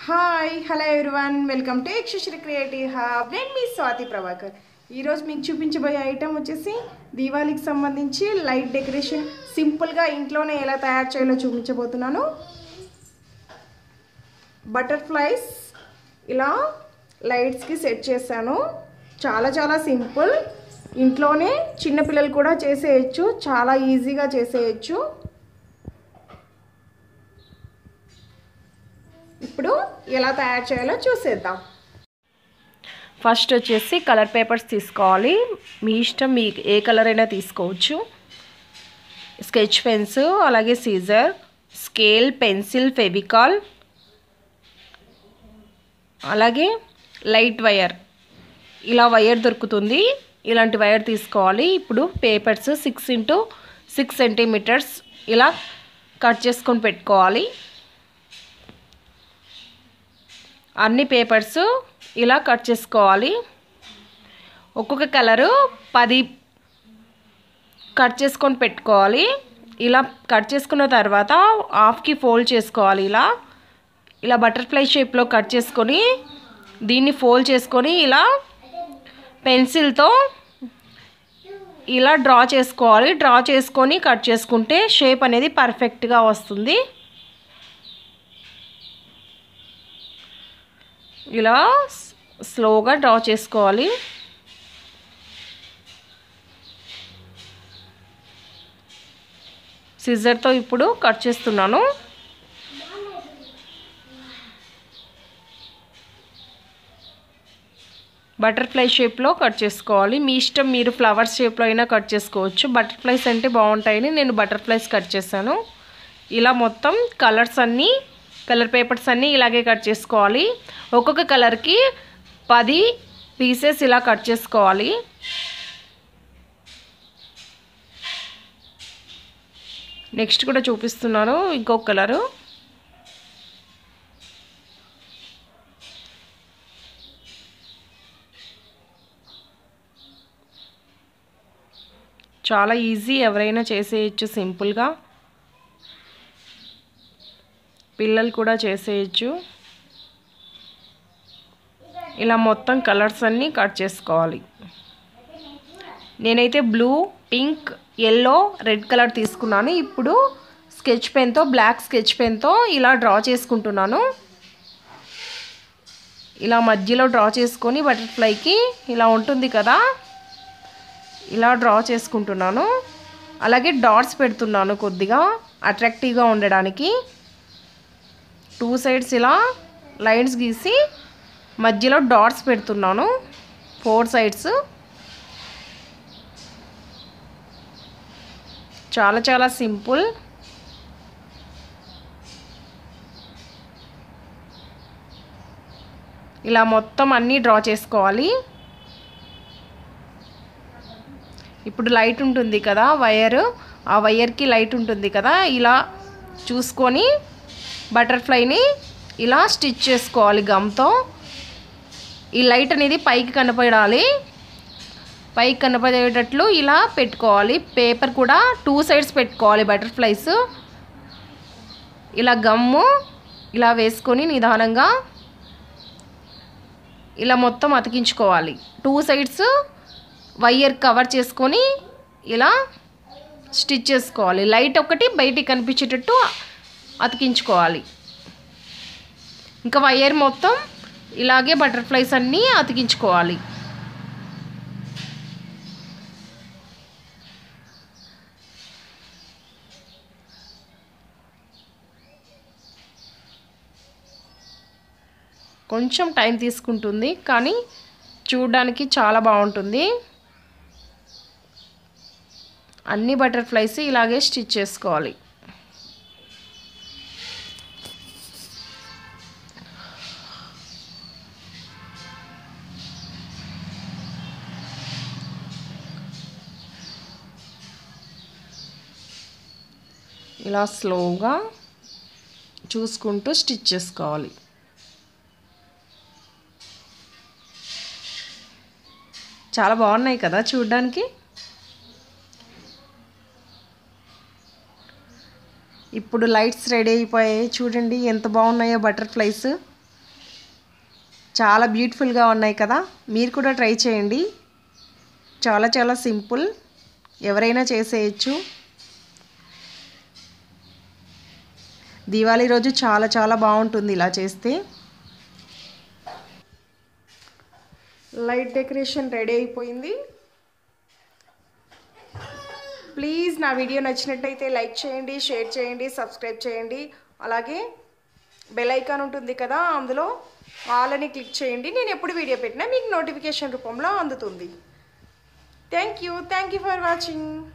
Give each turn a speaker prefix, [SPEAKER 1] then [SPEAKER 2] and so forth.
[SPEAKER 1] hi hello everyone welcome to Yakshasri creative hub నేను మీ స్వాతి ప్రభాకర్ ఈరోజు మీకు చూపించబోయే ఐటెం వచ్చేసి దీవాళికి సంబంధించి లైట్ డెకరేషన్ సింపుల్గా ఇంట్లోనే ఎలా తయారు చేయాలో చూపించబోతున్నాను బటర్ఫ్లైస్ ఇలా లైట్స్కి సెట్ చేశాను చాలా చాలా సింపుల్ ఇంట్లోనే చిన్నపిల్లలు కూడా చేసేయచ్చు చాలా ఈజీగా చేసేయచ్చు ఇప్పుడు ఎలా తయారు చేయాలో చూసేద్దాం
[SPEAKER 2] ఫస్ట్ వచ్చేసి కలర్ పేపర్స్ తీసుకోవాలి మీ ఇష్టం మీ ఏ కలర్ అయినా తీసుకోవచ్చు స్కెచ్ పెన్స్ అలాగే సీజర్ స్కేల్ పెన్సిల్ ఫెవికాల్ అలాగే లైట్ వైర్ ఇలా వైర్ దొరుకుతుంది ఇలాంటి వైర్ తీసుకోవాలి ఇప్పుడు papers six into six centimetres ఇలా కట్ చేసుకొని పెట్టుకోవాలి అన్ని పేపర్స్ ఇలా కట్ చేసుకోవాలి ఒక్కొక్క కలరు పది కట్ చేసుకొని పెట్టుకోవాలి ఇలా కట్ చేసుకున్న తర్వాత హాఫ్కి ఫోల్డ్ చేసుకోవాలి ఇలా ఇలా బటర్ఫ్లై షేప్లో కట్ చేసుకొని దీన్ని ఫోల్డ్ చేసుకొని ఇలా పెన్సిల్తో ఇలా డ్రా చేసుకోవాలి డ్రా చేసుకొని కట్ చేసుకుంటే షేప్ అనేది పర్ఫెక్ట్గా వస్తుంది ఇలా స్లోగా డ్రా చేసుకోవాలి సిజర్తో ఇప్పుడు కట్ చేస్తున్నాను బటర్ఫ్లై షేప్లో కట్ చేసుకోవాలి మీ ఇష్టం మీరు ఫ్లవర్స్ షేప్లో అయినా కట్ చేసుకోవచ్చు బటర్ఫ్లైస్ అంటే బాగుంటాయని నేను బటర్ఫ్లైస్ కట్ చేశాను ఇలా మొత్తం కలర్స్ అన్నీ కలర్ పేపర్స్ అన్నీ ఇలాగే కట్ చేసుకోవాలి ఒక్కొక్క కలర్కి పది పీసెస్ ఇలా కట్ చేసుకోవాలి నెక్స్ట్ కూడా చూపిస్తున్నాను ఇంకొక కలరు చాలా ఈజీ ఎవరైనా చేసేయచ్చు సింపుల్గా పిల్లలు కూడా చేసేయచ్చు ఇలా మొత్తం కలర్స్ అన్నీ కట్ చేసుకోవాలి నేనైతే blue pink yellow red colour తీసుకున్నాను ఇప్పుడు స్కెచ్ పెన్తో బ్లాక్ స్కెచ్ పెన్తో ఇలా డ్రా చేసుకుంటున్నాను ఇలా మధ్యలో డ్రా చేసుకొని బటర్ఫ్లైకి ఇలా ఉంటుంది కదా ఇలా డ్రా చేసుకుంటున్నాను అలాగే డాట్స్ పెడుతున్నాను కొద్దిగా అట్రాక్టివ్గా ఉండడానికి టూ సైడ్స్ ఇలా లైన్స్ గీసి మధ్యలో డాట్స్ పెడుతున్నాను ఫోర్ సైడ్స్ చాలా చాలా సింపుల్ ఇలా మొత్తం అన్నీ డ్రా చేసుకోవాలి ఇప్పుడు లైట్ ఉంటుంది కదా వైర్ ఆ వైర్కి లైట్ ఉంటుంది కదా ఇలా చూసుకొని బటర్ఫ్లైని ఇలా స్టిచ్ చేసుకోవాలి గమ్తో ఈ లైట్ అనేది పైకి కనపడాలి పైకి కనపడేటట్లు ఇలా పెట్టుకోవాలి పేపర్ కూడా టూ సైడ్స్ పెట్టుకోవాలి బటర్ఫ్లైస్ ఇలా గమ్ము ఇలా వేసుకొని నిదానంగా ఇలా మొత్తం అతికించుకోవాలి టూ సైడ్స్ వైర్ కవర్ చేసుకొని ఇలా స్టిచ్ చేసుకోవాలి లైట్ ఒకటి బయటికి కనిపించేటట్టు అతికించుకోవాలి ఇంకా వైర్ మొత్తం ఇలాగే బటర్ఫ్లైస్ అన్నీ అతికించుకోవాలి కొంచెం టైం తీసుకుంటుంది కానీ చూడడానికి చాలా బాగుంటుంది అన్ని బటర్ఫ్లైస్ ఇలాగే స్టిచ్ చేసుకోవాలి ఇలా స్లోగా చూసుకుంటూ స్టిచ్ చేసుకోవాలి చాలా బాగున్నాయి కదా చూడడానికి ఇప్పుడు లైట్స్ రెడీ అయిపోయాయి చూడండి ఎంత బాగున్నాయో బటర్ఫ్లైస్ చాలా బ్యూటిఫుల్గా ఉన్నాయి కదా మీరు కూడా ట్రై చేయండి చాలా చాలా సింపుల్ ఎవరైనా చేసేయచ్చు దీవాళీ రోజు చాలా చాలా బాగుంటుంది ఇలా చేస్తే
[SPEAKER 1] లైట్ డెకరేషన్ రెడీ అయిపోయింది ప్లీజ్ నా వీడియో నచ్చినట్టయితే లైక్ చేయండి షేర్ చేయండి సబ్స్క్రైబ్ చేయండి అలాగే బెల్ ఐకాన్ ఉంటుంది కదా అందులో వాళ్ళని క్లిక్ చేయండి నేను ఎప్పుడు వీడియో పెట్టినా మీకు నోటిఫికేషన్ రూపంలో అందుతుంది thank you thank you for watching